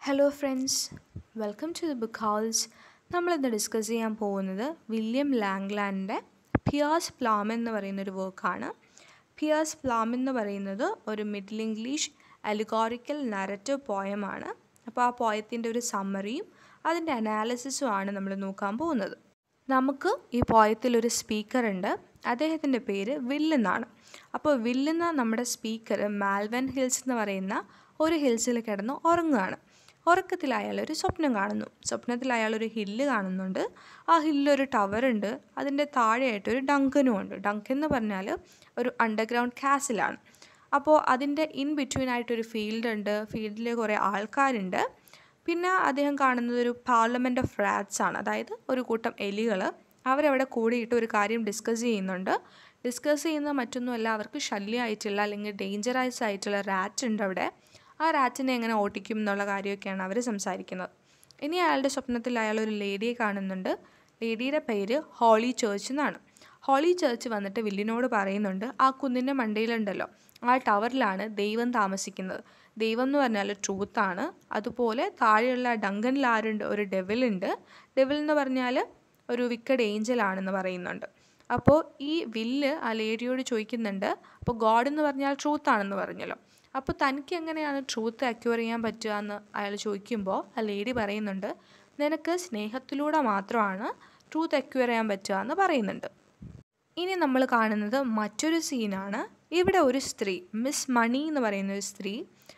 hello friends welcome to the book house നമ്മളിന്ന് discuss ചെയ്യാൻ പോകുന്നത് വില്യം ലാംഗ്ലാൻഡിൻ്റെ പിയേഴ്സ് പ്ലാം എന്ന് പറയുന്ന ഒരു വർക്കാണ് പിയേഴ്സ് പ്ലാം എന്ന് പറയുന്നത് ഒരു മിഡിൽ ഇംഗ്ലീഷ് അലിഗോറിക്കൽ നരറ്റീവ് പോയമാണ് അപ്പോൾ ആ പോയത്തിൻ്റെ ഒരു സമ്മറിയും അതിൻ്റെ അനാലിസിസും ആണ് നമ്മൾ നോക്കാൻ പോകുന്നത് നമുക്ക് ഈ പോയത്തിൽ ഒരു സ്പീക്കർ ഉണ്ട് അദ്ദേഹത്തിൻ്റെ പേര് വിൽ എന്നാണ് അപ്പോൾ വിൽ എന്ന നമ്മുടെ സ്പീക്കർ മാൽവൻ ഹിൽസ് എന്ന് പറയുന്ന ഒരു ഹിൽസിൽ കിടന്ന് ഉറങ്ങുകയാണ് ഉറക്കത്തിൽ അയാൾ ഒരു സ്വപ്നം കാണുന്നു സ്വപ്നത്തിൽ അയാൾ ഒരു ഹില്ല് കാണുന്നുണ്ട് ആ ഹില്ലൊരു ടവറുണ്ട് അതിൻ്റെ താഴെയായിട്ട് ഒരു ഡങ്കനും ഉണ്ട് ഡങ്കൻ എന്ന് പറഞ്ഞാൽ ഒരു അണ്ടർഗ്രൗണ്ട് കാസിലാണ് അപ്പോൾ അതിൻ്റെ ഇൻ ബിറ്റ്വീൻ ആയിട്ടൊരു ഫീൽഡ് ഉണ്ട് ഫീൽഡിൽ കുറേ ആൾക്കാരുണ്ട് പിന്നെ അദ്ദേഹം കാണുന്നത് ഒരു പാർലമെൻറ്റ് ഓഫ് റാറ്റ്സ് ആണ് അതായത് ഒരു കൂട്ടം എലികൾ അവരവിടെ കൂടിയിട്ട് ഒരു കാര്യം ഡിസ്കസ് ചെയ്യുന്നുണ്ട് ഡിസ്കസ് ചെയ്യുന്ന മറ്റൊന്നുമല്ല അവർക്ക് ശല്യമായിട്ടുള്ള അല്ലെങ്കിൽ ഡേഞ്ചറസ് ആയിട്ടുള്ള റാറ്റ് ഉണ്ട് അവിടെ ആ റാറ്റിനെ എങ്ങനെ ഓട്ടിക്കും എന്നുള്ള കാര്യമൊക്കെയാണ് അവർ സംസാരിക്കുന്നത് ഇനി അയാളുടെ സ്വപ്നത്തിൽ അയാൾ ഒരു ലേഡിയെ കാണുന്നുണ്ട് ലേഡിയുടെ പേര് ഹോളി ചേർച്ച് എന്നാണ് ഹോളി ചേർച്ച് വന്നിട്ട് വില്ലിനോട് പറയുന്നുണ്ട് ആ കുന്നിൻ്റെ മണ്ടയിലുണ്ടല്ലോ ആ ടവറിലാണ് ദൈവം താമസിക്കുന്നത് ദൈവം എന്ന് പറഞ്ഞാൽ ട്രൂത്താണ് അതുപോലെ താഴെയുള്ള ഡങ്കനിൽ ആരുണ്ട് ഒരു ഡെവിലുണ്ട് ഡെവിൽ എന്ന് പറഞ്ഞാൽ ഒരു വിക്കഡ് ഏഞ്ചൽ ആണെന്ന് പറയുന്നുണ്ട് അപ്പോൾ ഈ വില്ല് ആ ലേഡിയോട് ചോദിക്കുന്നുണ്ട് അപ്പോൾ ഗോഡ് എന്ന് പറഞ്ഞാൽ ട്രൂത്ത് ആണെന്ന് പറഞ്ഞല്ലോ അപ്പോൾ തനിക്ക് എങ്ങനെയാണ് ട്രൂത്ത് അക്യൂർ ചെയ്യാൻ പറ്റുക എന്ന് അയാൾ ചോദിക്കുമ്പോൾ ആ ലേഡി പറയുന്നുണ്ട് നിനക്ക് സ്നേഹത്തിലൂടെ മാത്രമാണ് ട്രൂത്ത് അക്യൂർ ചെയ്യാൻ പറ്റുക എന്ന് പറയുന്നുണ്ട് ഇനി നമ്മൾ കാണുന്നത് മറ്റൊരു സീനാണ് ഇവിടെ ഒരു സ്ത്രീ മിസ് മണി എന്ന് പറയുന്ന ഒരു സ്ത്രീ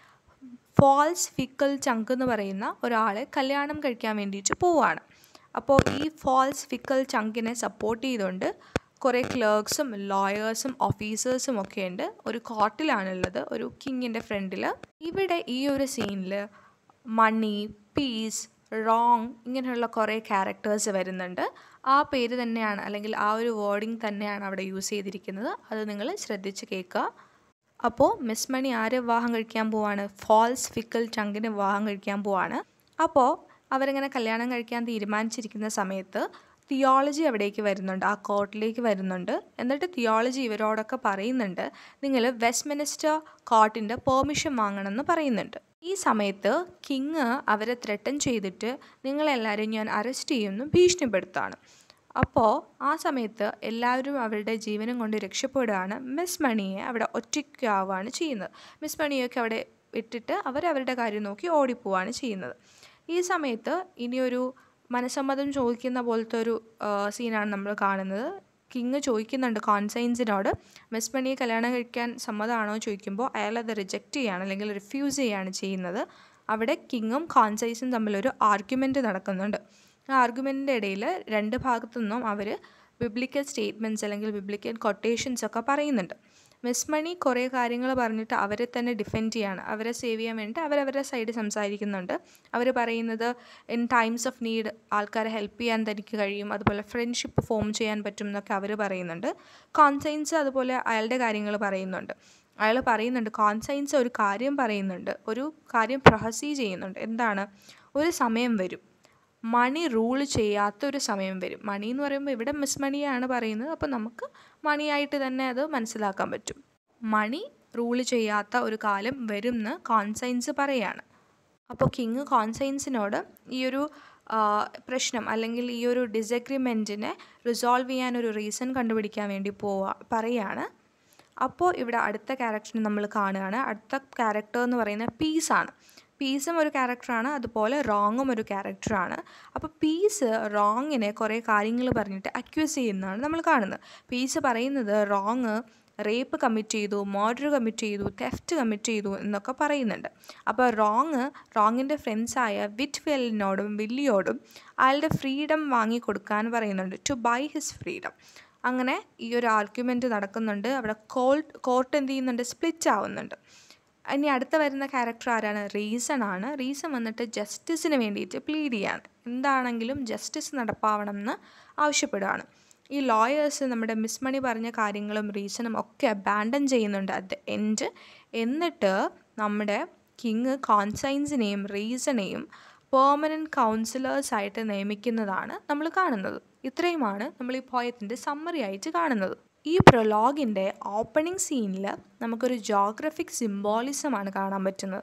ഫാൾസ് ഫിക്കൽ ചങ്ക് എന്ന് പറയുന്ന ഒരാളെ കല്യാണം കഴിക്കാൻ വേണ്ടിയിട്ട് പോവുകയാണ് അപ്പോൾ ഈ ഫാൾസ് ഫിക്കൽ ചങ്കിനെ സപ്പോർട്ട് ചെയ്തുകൊണ്ട് കുറേ ക്ലർക്സും ലോയേഴ്സും ഓഫീസേഴ്സും ഒക്കെ ഉണ്ട് ഒരു കോർട്ടിലാണുള്ളത് ഒരു കിങ്ങിൻ്റെ ഫ്രണ്ടിൽ ഇവിടെ ഈ ഒരു സീനിൽ മണി പീസ് റോങ് ഇങ്ങനെയുള്ള കുറേ ക്യാരക്ടേഴ്സ് വരുന്നുണ്ട് ആ പേര് തന്നെയാണ് അല്ലെങ്കിൽ ആ ഒരു വേർഡിങ് തന്നെയാണ് അവിടെ യൂസ് ചെയ്തിരിക്കുന്നത് അത് നിങ്ങൾ ശ്രദ്ധിച്ച് കേൾക്കുക അപ്പോൾ മിസ് മണി ആര് വിവാഹം കഴിക്കാൻ പോവാണ് ഫാൾസ് ഫിക്കൽ ചങ്കിന് വിവാഹം കഴിക്കാൻ പോവാണ് അപ്പോൾ അവരിങ്ങനെ കല്യാണം കഴിക്കാൻ തീരുമാനിച്ചിരിക്കുന്ന സമയത്ത് തിയോളജി അവിടേക്ക് വരുന്നുണ്ട് ആ കോർട്ടിലേക്ക് വരുന്നുണ്ട് എന്നിട്ട് തിയോളജി ഇവരോടൊക്കെ പറയുന്നുണ്ട് നിങ്ങൾ വെസ്റ്റ് മിനിസ്റ്റർ കോർട്ടിൻ്റെ പെർമിഷൻ വാങ്ങണമെന്ന് പറയുന്നുണ്ട് ഈ സമയത്ത് കിങ് അവരെ ത്രട്ടൻ ചെയ്തിട്ട് നിങ്ങളെല്ലാവരും ഞാൻ അറസ്റ്റ് ചെയ്യുമെന്ന് ഭീഷണിപ്പെടുത്താണ് അപ്പോൾ ആ സമയത്ത് എല്ലാവരും അവരുടെ ജീവനം കൊണ്ട് രക്ഷപ്പെടുകയാണ് മിസ് മണിയെ അവിടെ ഒറ്റയ്ക്കാവുകയാണ് ചെയ്യുന്നത് മിസ് മണിയൊക്കെ അവിടെ ഇട്ടിട്ട് അവരവരുടെ കാര്യം നോക്കി ഓടിപ്പോവാണ് ചെയ്യുന്നത് ഈ സമയത്ത് ഇനിയൊരു മനസ്സമ്മതം ചോദിക്കുന്ന പോലത്തെ ഒരു സീനാണ് നമ്മൾ കാണുന്നത് കിങ് ചോദിക്കുന്നുണ്ട് കോൺസൈൻസിനോട് മിസ് മണിയെ കല്യാണം കഴിക്കാൻ സമ്മതമാണോ ചോദിക്കുമ്പോൾ അയാൾ അത് റിജക്റ്റ് ചെയ്യാണ് അല്ലെങ്കിൽ റിഫ്യൂസ് ചെയ്യാണ് ചെയ്യുന്നത് അവിടെ കിങ്ങും കോൺസൈസും തമ്മിലൊരു ആർഗ്യുമെൻറ്റ് നടക്കുന്നുണ്ട് ആ ആർഗ്യുമെൻറ്റിൻ്റെ ഇടയിൽ രണ്ട് ഭാഗത്തു നിന്നും അവർ ബിബ്ലിക്കൽ സ്റ്റേറ്റ്മെൻറ്റ്സ് അല്ലെങ്കിൽ ബിബ്ലിക്കൽ കൊട്ടേഷൻസ് ഒക്കെ പറയുന്നുണ്ട് മിസ് മണി കുറേ കാര്യങ്ങൾ പറഞ്ഞിട്ട് അവരെ തന്നെ ഡിഫെൻഡ് ചെയ്യാണ് അവരെ സേവ് ചെയ്യാൻ വേണ്ടിയിട്ട് അവരവരുടെ സൈഡ് സംസാരിക്കുന്നുണ്ട് അവർ പറയുന്നത് ഇൻ ടൈംസ് ഓഫ് നീഡ് ആൾക്കാരെ ഹെൽപ്പ് ചെയ്യാൻ തനിക്ക് കഴിയും അതുപോലെ ഫ്രണ്ട്ഷിപ്പ് ഫോം ചെയ്യാൻ പറ്റും എന്നൊക്കെ അവർ പറയുന്നുണ്ട് കോൺസൈൻസ് അതുപോലെ അയാളുടെ കാര്യങ്ങൾ പറയുന്നുണ്ട് അയാൾ പറയുന്നുണ്ട് കോൺസൈൻസ് ഒരു കാര്യം പറയുന്നുണ്ട് ഒരു കാര്യം പ്രൊഹസീ ചെയ്യുന്നുണ്ട് എന്താണ് ഒരു സമയം വരും മണി റൂൾ ചെയ്യാത്തൊരു സമയം വരും മണി എന്ന് പറയുമ്പോൾ ഇവിടെ മിസ് മണിയാണ് പറയുന്നത് അപ്പോൾ നമുക്ക് മണിയായിട്ട് തന്നെ അത് മനസ്സിലാക്കാൻ പറ്റും മണി റൂൾ ചെയ്യാത്ത ഒരു കാലം വരും എന്ന് കോൺസൈൻസ് പറയാണ് അപ്പോൾ കിങ് കോൺസൈൻസിനോട് ഈ ഒരു പ്രശ്നം അല്ലെങ്കിൽ ഈ ഒരു ഡിസഗ്രിമെൻറ്റിനെ റിസോൾവ് ചെയ്യാൻ ഒരു റീസൺ കണ്ടുപിടിക്കാൻ വേണ്ടി പോവാ പറയാണ് അപ്പോൾ ഇവിടെ അടുത്ത ക്യാരക്ടറിനെ നമ്മൾ കാണുകയാണ് അടുത്ത ക്യാരക്ടർ എന്ന് പറയുന്നത് പീസാണ് പീസും ഒരു ക്യാരക്ടറാണ് അതുപോലെ റോങ്ങും ഒരു ക്യാരക്ടറാണ് അപ്പോൾ പീസ് റോങ്ങിനെ കുറേ കാര്യങ്ങൾ പറഞ്ഞിട്ട് അക്യൂസ് ചെയ്യുന്നതാണ് നമ്മൾ കാണുന്നത് പീസ് പറയുന്നത് റോങ് റേപ്പ് കമ്മിറ്റ് ചെയ്തു മർഡർ കമ്മിറ്റ് ചെയ്തു തെഫ്റ്റ് കമ്മിറ്റ് ചെയ്തു എന്നൊക്കെ പറയുന്നുണ്ട് അപ്പോൾ റോങ് റോങ്ങിൻ്റെ ഫ്രണ്ട്സായ വിറ്റ് വെല്ലിനോടും വില്ലിയോടും അയാളുടെ ഫ്രീഡം വാങ്ങി കൊടുക്കാൻ പറയുന്നുണ്ട് ടു ബൈ ഹിസ് ഫ്രീഡം അങ്ങനെ ഈ ഒരു ആർഗ്യുമെൻറ്റ് നടക്കുന്നുണ്ട് അവിടെ കോൾട്ട് കോർട്ട് എന്ത് ചെയ്യുന്നുണ്ട് സ്പ്ലിറ്റ് ആവുന്നുണ്ട് ഇനി അടുത്ത വരുന്ന ക്യാരക്ടർ ആരാണ് റീസൺ ആണ് റീസൺ വന്നിട്ട് ജസ്റ്റിസിന് വേണ്ടിയിട്ട് പ്ലീഡ് ചെയ്യാണ് എന്താണെങ്കിലും ജസ്റ്റിസ് നടപ്പാവണം എന്ന് ആവശ്യപ്പെടുകയാണ് ഈ ലോയേഴ്സ് നമ്മുടെ മിസ് മണി പറഞ്ഞ കാര്യങ്ങളും റീസണും ഒക്കെ അബാൻഡൻ ചെയ്യുന്നുണ്ട് അറ്റ് ദ എൻഡ് എന്നിട്ട് നമ്മുടെ കിങ് കോൺസൈൻസിനെയും റീസണെയും പെർമനൻറ്റ് കൗൺസിലേഴ്സായിട്ട് നിയമിക്കുന്നതാണ് നമ്മൾ കാണുന്നത് ഇത്രയുമാണ് നമ്മൾ ഈ പോയത്തിൻ്റെ സമ്മറി ആയിട്ട് കാണുന്നത് ഈ പ്രൊലോഗിൻ്റെ ഓപ്പണിംഗ് സീനിൽ നമുക്കൊരു ജോഗ്രഫിക് സിംബോളിസമാണ് കാണാൻ പറ്റുന്നത്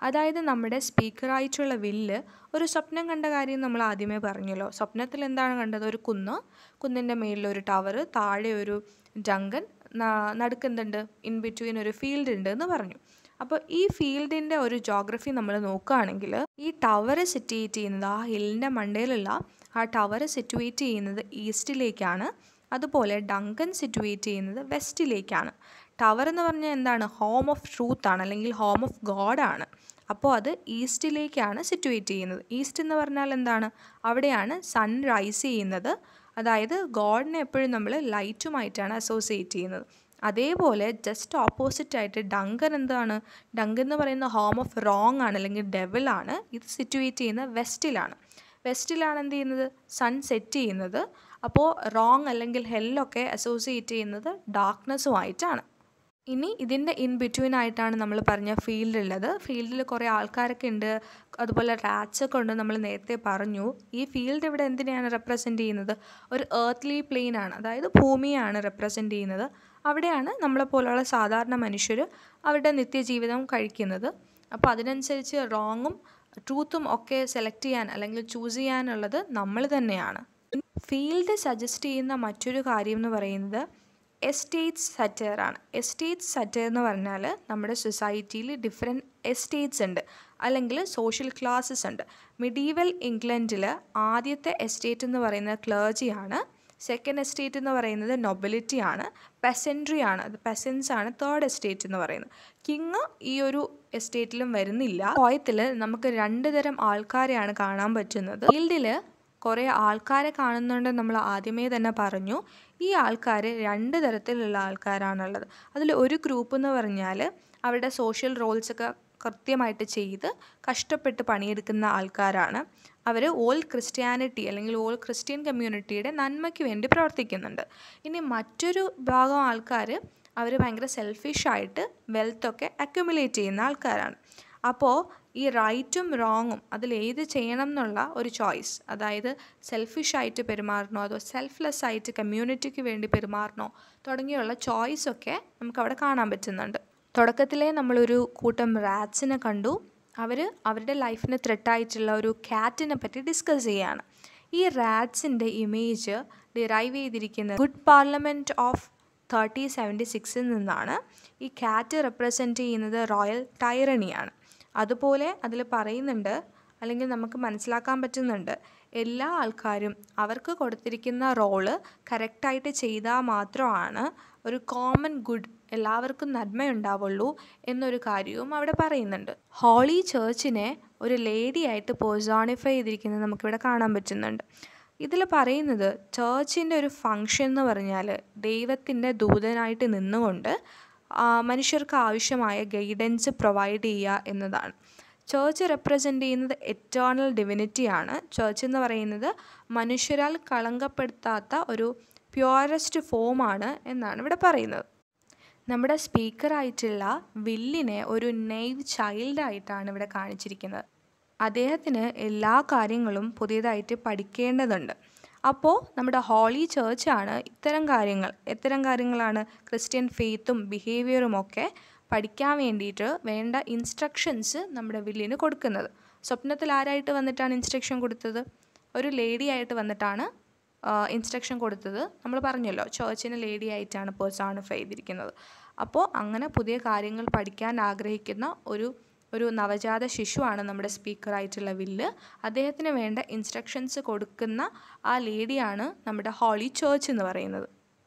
അതായത് നമ്മുടെ സ്പീക്കറായിട്ടുള്ള വില്ല് ഒരു സ്വപ്നം കണ്ട കാര്യം നമ്മൾ ആദ്യമേ പറഞ്ഞല്ലോ സ്വപ്നത്തിൽ എന്താണ് കണ്ടത് ഒരു കുന്ന് കുന്നിൻ്റെ മേളിൽ ഒരു ടവർ താഴെ ഒരു ജങ്കൻ നടുക്കെന്തുണ്ട് ഇൻ ബിറ്റ്വീൻ ഒരു ഫീൽഡ് ഉണ്ട് എന്ന് പറഞ്ഞു അപ്പോൾ ഈ ഫീൽഡിൻ്റെ ഒരു ജോഗ്രഫി നമ്മൾ നോക്കുകയാണെങ്കിൽ ഈ ടവർ സിറ്റുവേറ്റ് ചെയ്യുന്നത് ആ ഹില്ലിൻ്റെ മണ്ടയിലുള്ള ആ ടവർ സിറ്റുവേറ്റ് ചെയ്യുന്നത് ഈസ്റ്റിലേക്കാണ് അതുപോലെ ഡങ്കൻ സിറ്റുവേറ്റ് ചെയ്യുന്നത് വെസ്റ്റിലേക്കാണ് ടവർ എന്ന് പറഞ്ഞാൽ എന്താണ് ഹോം ഓഫ് ട്രൂത്ത് ആണ് അല്ലെങ്കിൽ ഹോം ഓഫ് ഗോഡ് ആണ് അപ്പോൾ അത് ഈസ്റ്റിലേക്കാണ് സിറ്റുവേറ്റ് ചെയ്യുന്നത് ഈസ്റ്റ് എന്ന് പറഞ്ഞാൽ എന്താണ് അവിടെയാണ് സൺ റൈസ് ചെയ്യുന്നത് അതായത് ഗോഡിനെ എപ്പോഴും നമ്മൾ ലൈറ്റുമായിട്ടാണ് അസോസിയേറ്റ് ചെയ്യുന്നത് അതേപോലെ ജസ്റ്റ് ഓപ്പോസിറ്റ് ആയിട്ട് ഡങ്കൻ എന്താണ് ഡങ്കൻ എന്ന് പറയുന്ന ഹോം ഓഫ് റോങ് ആണ് അല്ലെങ്കിൽ ഡെവിൽ ആണ് ഇത് സിറ്റുവേറ്റ് ചെയ്യുന്നത് വെസ്റ്റിലാണ് വെസ്റ്റിലാണ് എന്ത് ചെയ്യുന്നത് സൺ സെറ്റ് ചെയ്യുന്നത് അപ്പോൾ റോങ് അല്ലെങ്കിൽ ഹെല്ലൊക്കെ അസോസിയേറ്റ് ചെയ്യുന്നത് ഡാർക്ക്നെസ്സുമായിട്ടാണ് ഇനി ഇതിൻ്റെ ഇൻ ബിറ്റ്വീൻ ആയിട്ടാണ് നമ്മൾ പറഞ്ഞ ഫീൽഡ് ഉള്ളത് ഫീൽഡിൽ കുറേ ആൾക്കാരൊക്കെ ഉണ്ട് അതുപോലെ റാറ്റ്സ് ഒക്കെ ഉണ്ട് നമ്മൾ നേരത്തെ പറഞ്ഞു ഈ ഫീൽഡ് ഇവിടെ എന്തിനെയാണ് റെപ്രസെൻ്റ് ചെയ്യുന്നത് ഒരു ഏർത്ത്ലി പ്ലെയിൻ ആണ് അതായത് ഭൂമിയാണ് റെപ്രസെൻ്റ് ചെയ്യുന്നത് അവിടെയാണ് നമ്മളെപ്പോലുള്ള സാധാരണ മനുഷ്യർ അവരുടെ നിത്യജീവിതം കഴിക്കുന്നത് അപ്പോൾ അതിനനുസരിച്ച് റോങ്ങും ട്രൂത്തും ഒക്കെ സെലക്ട് ചെയ്യാൻ അല്ലെങ്കിൽ ചൂസ് ചെയ്യാനുള്ളത് നമ്മൾ തന്നെയാണ് ഫീൽഡ് സജസ്റ്റ് ചെയ്യുന്ന മറ്റൊരു കാര്യം എന്ന് പറയുന്നത് എസ്റ്റേറ്റ്സ് സറ്റയർ ആണ് എസ്റ്റേറ്റ്സ് സറ്റയർ എന്ന് പറഞ്ഞാൽ നമ്മുടെ സൊസൈറ്റിയിൽ ഡിഫറെൻറ്റ് എസ്റ്റേറ്റ്സ് ഉണ്ട് അല്ലെങ്കിൽ സോഷ്യൽ ക്ലാസ്സസ് ഉണ്ട് മിഡീവൽ ഇംഗ്ലണ്ടിൽ ആദ്യത്തെ എസ്റ്റേറ്റ് എന്ന് പറയുന്നത് ക്ലേർജിയാണ് സെക്കൻഡ് എസ്റ്റേറ്റ് എന്ന് പറയുന്നത് നൊബിലിറ്റി ആണ് പെസൻട്രി ആണ് അത് പെസൻസ് ആണ് തേർഡ് എസ്റ്റേറ്റ് എന്ന് പറയുന്നത് കിങ് ഈ ഒരു എസ്റ്റേറ്റിലും വരുന്നില്ല പോയത്തിൽ നമുക്ക് രണ്ട് തരം ആൾക്കാരെയാണ് കാണാൻ പറ്റുന്നത് ഫീൽഡിൽ കുറേ ആൾക്കാരെ കാണുന്നുണ്ട് നമ്മൾ ആദ്യമേ തന്നെ പറഞ്ഞു ഈ ആൾക്കാർ രണ്ട് തരത്തിലുള്ള ആൾക്കാരാണുള്ളത് അതിൽ ഒരു ഗ്രൂപ്പ് എന്ന് പറഞ്ഞാൽ അവരുടെ സോഷ്യൽ റോൾസൊക്കെ കൃത്യമായിട്ട് ചെയ്ത് കഷ്ടപ്പെട്ട് പണിയെടുക്കുന്ന ആൾക്കാരാണ് അവർ ഓൾ ക്രിസ്ത്യാനിറ്റി അല്ലെങ്കിൽ ഓൾ ക്രിസ്ത്യൻ കമ്മ്യൂണിറ്റിയുടെ നന്മയ്ക്ക് വേണ്ടി പ്രവർത്തിക്കുന്നുണ്ട് ഇനി മറ്റൊരു ഭാഗം ആൾക്കാർ അവർ ഭയങ്കര സെൽഫിഷായിട്ട് വെൽത്തൊക്കെ അക്യുമുലേറ്റ് ചെയ്യുന്ന ആൾക്കാരാണ് അപ്പോൾ ഈ റൈറ്റും റോങ്ങും അതിൽ ഏത് ചെയ്യണം എന്നുള്ള ഒരു ചോയ്സ് അതായത് സെൽഫിഷായിട്ട് പെരുമാറണോ അതോ സെൽഫ്ലെസ് ആയിട്ട് കമ്മ്യൂണിറ്റിക്ക് വേണ്ടി പെരുമാറണോ തുടങ്ങിയുള്ള ചോയ്സൊക്കെ നമുക്കവിടെ കാണാൻ പറ്റുന്നുണ്ട് തുടക്കത്തിലേ നമ്മളൊരു കൂട്ടം റാറ്റ്സിനെ കണ്ടു അവർ അവരുടെ ലൈഫിന് ത്രെട്ടായിട്ടുള്ള ഒരു ക്യാറ്റിനെ പറ്റി ഡിസ്കസ് ചെയ്യുകയാണ് ഈ റാറ്റ്സിൻ്റെ ഇമേജ് ഡിറൈവ് ചെയ്തിരിക്കുന്നത് Good Parliament of thirty seventy സിക്സിൽ നിന്നാണ് ഈ ക്യാറ്റ് റെപ്രസെൻറ്റ് ചെയ്യുന്നത് റോയൽ ടൈറണിയാണ് അതുപോലെ അതിൽ പറയുന്നുണ്ട് അല്ലെങ്കിൽ നമുക്ക് മനസ്സിലാക്കാൻ പറ്റുന്നുണ്ട് എല്ലാ ആൾക്കാരും അവർക്ക് കൊടുത്തിരിക്കുന്ന റോള് കറക്റ്റായിട്ട് ചെയ്താൽ മാത്രമാണ് ഒരു കോമൺ ഗുഡ് എല്ലാവർക്കും നന്മയുണ്ടാവുള്ളൂ എന്നൊരു കാര്യവും അവിടെ പറയുന്നുണ്ട് ഹോളി ചേർച്ചിനെ ഒരു ലേഡി ആയിട്ട് പേഴ്സോണിഫൈ ചെയ്തിരിക്കുന്നത് നമുക്കിവിടെ കാണാൻ പറ്റുന്നുണ്ട് ഇതിൽ പറയുന്നത് ചേർച്ചിൻ്റെ ഒരു ഫങ്ഷൻ എന്ന് പറഞ്ഞാൽ ദൈവത്തിൻ്റെ ദൂതനായിട്ട് നിന്നുകൊണ്ട് മനുഷ്യർക്ക് ആവശ്യമായ ഗൈഡൻസ് പ്രൊവൈഡ് ചെയ്യുക എന്നതാണ് ചേർച്ച് റെപ്രസെൻ്റ് ചെയ്യുന്നത് എറ്റേണൽ ഡിവിനിറ്റിയാണ് ചേർച്ച് എന്ന് പറയുന്നത് മനുഷ്യരാൽ കളങ്കപ്പെടുത്താത്ത ഒരു പ്യുവറസ്റ്റ് ഫോമാണ് എന്നാണ് ഇവിടെ പറയുന്നത് നമ്മുടെ സ്പീക്കറായിട്ടുള്ള വില്ലിനെ ഒരു നെയ്വ് ചൈൽഡായിട്ടാണ് ഇവിടെ കാണിച്ചിരിക്കുന്നത് അദ്ദേഹത്തിന് എല്ലാ കാര്യങ്ങളും പുതിയതായിട്ട് പഠിക്കേണ്ടതുണ്ട് അപ്പോൾ നമ്മുടെ ഹോളി ചേർച്ചാണ് ഇത്തരം കാര്യങ്ങൾ എത്തരം കാര്യങ്ങളാണ് ക്രിസ്ത്യൻ ഫെയ്ത്തും ബിഹേവിയറും ഒക്കെ പഠിക്കാൻ വേണ്ടിയിട്ട് വേണ്ട ഇൻസ്ട്രക്ഷൻസ് നമ്മുടെ വില്ലിന് കൊടുക്കുന്നത് സ്വപ്നത്തിൽ ആരായിട്ട് വന്നിട്ടാണ് ഇൻസ്ട്രക്ഷൻ കൊടുത്തത് ഒരു ലേഡി ആയിട്ട് വന്നിട്ടാണ് ഇൻസ്ട്രക്ഷൻ കൊടുത്തത് നമ്മൾ പറഞ്ഞല്ലോ ചേർച്ചിനെ ലേഡി ആയിട്ടാണ് പേഴ്സോണിഫൈ ചെയ്തിരിക്കുന്നത് അപ്പോൾ അങ്ങനെ പുതിയ കാര്യങ്ങൾ പഠിക്കാൻ ആഗ്രഹിക്കുന്ന ഒരു ഒരു നവജാത ശിശുവാണ് നമ്മുടെ സ്പീക്കറായിട്ടുള്ള വില്ല് അദ്ദേഹത്തിന് വേണ്ട ഇൻസ്ട്രക്ഷൻസ് കൊടുക്കുന്ന ആ ലേഡിയാണ് നമ്മുടെ ഹോളി ചേർച്ച് എന്ന് പറയുന്നത്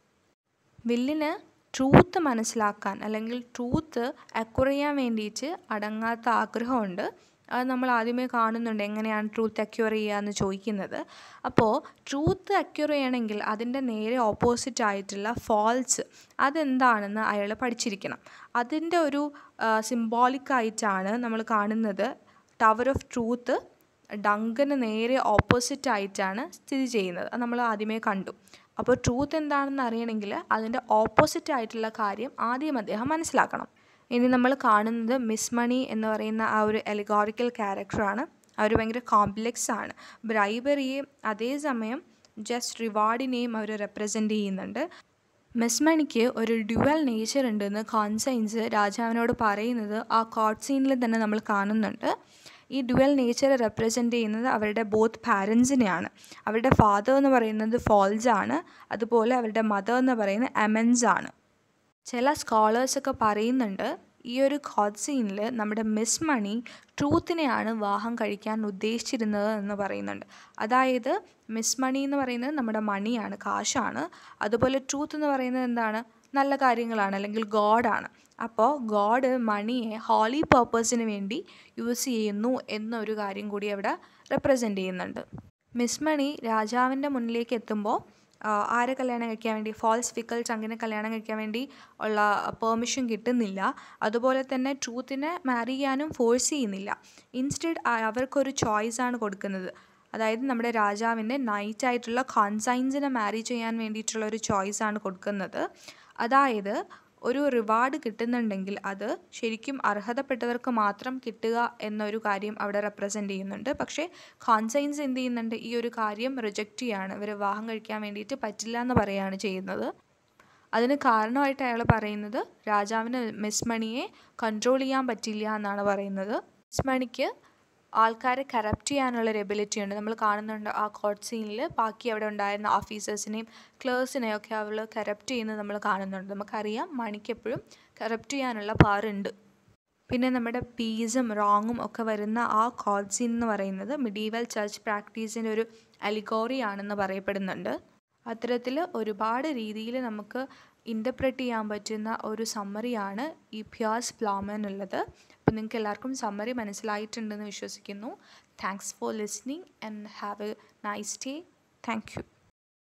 വില്ലിന് ട്രൂത്ത് മനസ്സിലാക്കാൻ അല്ലെങ്കിൽ ട്രൂത്ത് അക്വർ ചെയ്യാൻ വേണ്ടിയിട്ട് അടങ്ങാത്ത ആഗ്രഹമുണ്ട് അത് നമ്മൾ ആദ്യമേ കാണുന്നുണ്ട് എങ്ങനെയാണ് ട്രൂത്ത് അക്യൂർ ചെയ്യുക എന്ന് ചോദിക്കുന്നത് അപ്പോൾ ട്രൂത്ത് അക്യൂർ ചെയ്യണമെങ്കിൽ അതിൻ്റെ നേരെ ഓപ്പോസിറ്റ് ആയിട്ടുള്ള ഫാൾസ് അതെന്താണെന്ന് അയാൾ പഠിച്ചിരിക്കണം അതിൻ്റെ ഒരു സിംബോളിക് ആയിട്ടാണ് നമ്മൾ കാണുന്നത് ടവർ ഓഫ് ട്രൂത്ത് ഡങ്കന് നേരെ ഓപ്പോസിറ്റ് ആയിട്ടാണ് സ്ഥിതി ചെയ്യുന്നത് അത് നമ്മൾ ആദ്യമേ കണ്ടു അപ്പോൾ ട്രൂത്ത് എന്താണെന്ന് അറിയണമെങ്കിൽ അതിൻ്റെ ഓപ്പോസിറ്റ് ആയിട്ടുള്ള കാര്യം ആദ്യം അദ്ദേഹം മനസ്സിലാക്കണം ഇനി നമ്മൾ കാണുന്നത് മിസ് മണി എന്ന് പറയുന്ന ആ ഒരു എലിഗോറിക്കൽ ക്യാരക്ടറാണ് അവർ ഭയങ്കര കോംപ്ലെക്സ് ആണ് ബ്രൈബറിയെ അതേസമയം ജസ്റ്റ് റിവാർഡിനെയും അവർ റെപ്രസെൻ്റ് ചെയ്യുന്നുണ്ട് മെസ്മണിക്ക് ഒരു ഡ്യുവൽ നേച്ചർ ഉണ്ടെന്ന് കോൺസൈൻസ് രാജാവിനോട് പറയുന്നത് ആ കോർട്ട് സീനിൽ തന്നെ നമ്മൾ കാണുന്നുണ്ട് ഈ ഡ്യുവൽ നേച്ചർ റെപ്രസെൻ്റ് ചെയ്യുന്നത് അവരുടെ ബോത്ത് പാരൻസിനെയാണ് അവരുടെ ഫാദർ എന്ന് പറയുന്നത് ഫോൾസ് ആണ് അതുപോലെ അവരുടെ മദർ എന്ന് പറയുന്നത് എമൻസ് ആണ് ചില സ്കോളേഴ്സൊക്കെ പറയുന്നുണ്ട് ഈ ഒരു കോട്ട് സീനിൽ നമ്മുടെ മിസ് മണി ട്രൂത്തിനെയാണ് വിവാഹം കഴിക്കാൻ ഉദ്ദേശിച്ചിരുന്നത് എന്ന് പറയുന്നുണ്ട് അതായത് മിസ് മണി എന്ന് പറയുന്നത് നമ്മുടെ മണിയാണ് കാശാണ് അതുപോലെ ട്രൂത്ത് എന്ന് പറയുന്നത് എന്താണ് നല്ല കാര്യങ്ങളാണ് അല്ലെങ്കിൽ ഗോഡാണ് അപ്പോൾ ഗോഡ് മണിയെ ഹോളി പേർപ്പസിന് വേണ്ടി യൂസ് ചെയ്യുന്നു എന്നൊരു കാര്യം കൂടി അവിടെ റെപ്രസെൻ്റ് ചെയ്യുന്നുണ്ട് മിസ് മണി രാജാവിൻ്റെ മുന്നിലേക്ക് എത്തുമ്പോൾ ആരെ കല്യാണം കഴിക്കാൻ വേണ്ടി ഫാൾസ് ഫിക്കൽ ചങ്കിനെ കല്യാണം കഴിക്കാൻ വേണ്ടി ഉള്ള പെർമിഷൻ കിട്ടുന്നില്ല അതുപോലെ തന്നെ ട്രൂത്തിനെ മാരി ചെയ്യാനും ഫോഴ്സ് ചെയ്യുന്നില്ല ഇൻസ്റ്റെഡ് അവർക്കൊരു ചോയ്സാണ് കൊടുക്കുന്നത് അതായത് നമ്മുടെ രാജാവിൻ്റെ നൈറ്റ് ആയിട്ടുള്ള കോൺസൈൻസിനെ മാരി ചെയ്യാൻ വേണ്ടിയിട്ടുള്ള ഒരു ചോയ്സാണ് കൊടുക്കുന്നത് അതായത് ഒരു റിവാർഡ് കിട്ടുന്നുണ്ടെങ്കിൽ അത് ശരിക്കും അർഹതപ്പെട്ടവർക്ക് മാത്രം കിട്ടുക എന്നൊരു കാര്യം അവിടെ റെപ്രസെൻ്റ് ചെയ്യുന്നുണ്ട് പക്ഷേ കോൺസൈൻസ് എന്ത് ചെയ്യുന്നുണ്ട് ഈ ഒരു കാര്യം റിജക്റ്റ് ചെയ്യാണ് ഇവർ വിവാഹം കഴിക്കാൻ വേണ്ടിയിട്ട് പറ്റില്ല എന്ന് പറയുകയാണ് ചെയ്യുന്നത് അതിന് കാരണമായിട്ട് അയാൾ പറയുന്നത് രാജാവിന് മിസ് മണിയെ കൺട്രോൾ ചെയ്യാൻ പറ്റില്ല എന്നാണ് പറയുന്നത് മിസ് മണിക്ക് ആൾക്കാരെ കറപ്റ്റ് ചെയ്യാനുള്ള ഒരു എബിലിറ്റി ഉണ്ട് നമ്മൾ കാണുന്നുണ്ട് ആ കോർട്ട് സീനിൽ ബാക്കി അവിടെ ഉണ്ടായിരുന്ന ഓഫീസേഴ്സിനെയും ക്ലേഴ്സിനെയും ഒക്കെ അവൾ കറപ്റ്റ് ചെയ്യുന്നത് നമ്മൾ കാണുന്നുണ്ട് നമുക്കറിയാം മണിക്ക് എപ്പോഴും കറപ്റ്റ് ചെയ്യാനുള്ള പവർ ഉണ്ട് പിന്നെ നമ്മുടെ പീസും റോങ്ങും ഒക്കെ വരുന്ന ആ കോർട്ട് സീൻ എന്ന് പറയുന്നത് മിഡീവൽ ചർച്ച് പ്രാക്ടീസിൻ്റെ ഒരു അലിഗോറി ആണെന്ന് പറയപ്പെടുന്നുണ്ട് അത്തരത്തിൽ ഒരുപാട് രീതിയിൽ നമുക്ക് ഇൻ്റർപ്രറ്റ് ചെയ്യാൻ പറ്റുന്ന ഒരു സമ്മറിയാണ് ഈ പ്യാസ് പ്ലാമൻ ഉള്ളത് അപ്പോൾ നിങ്ങൾക്ക് എല്ലാവർക്കും സമ്മറി മനസ്സിലായിട്ടുണ്ടെന്ന് വിശ്വസിക്കുന്നു thanks for listening and have a nice day thank U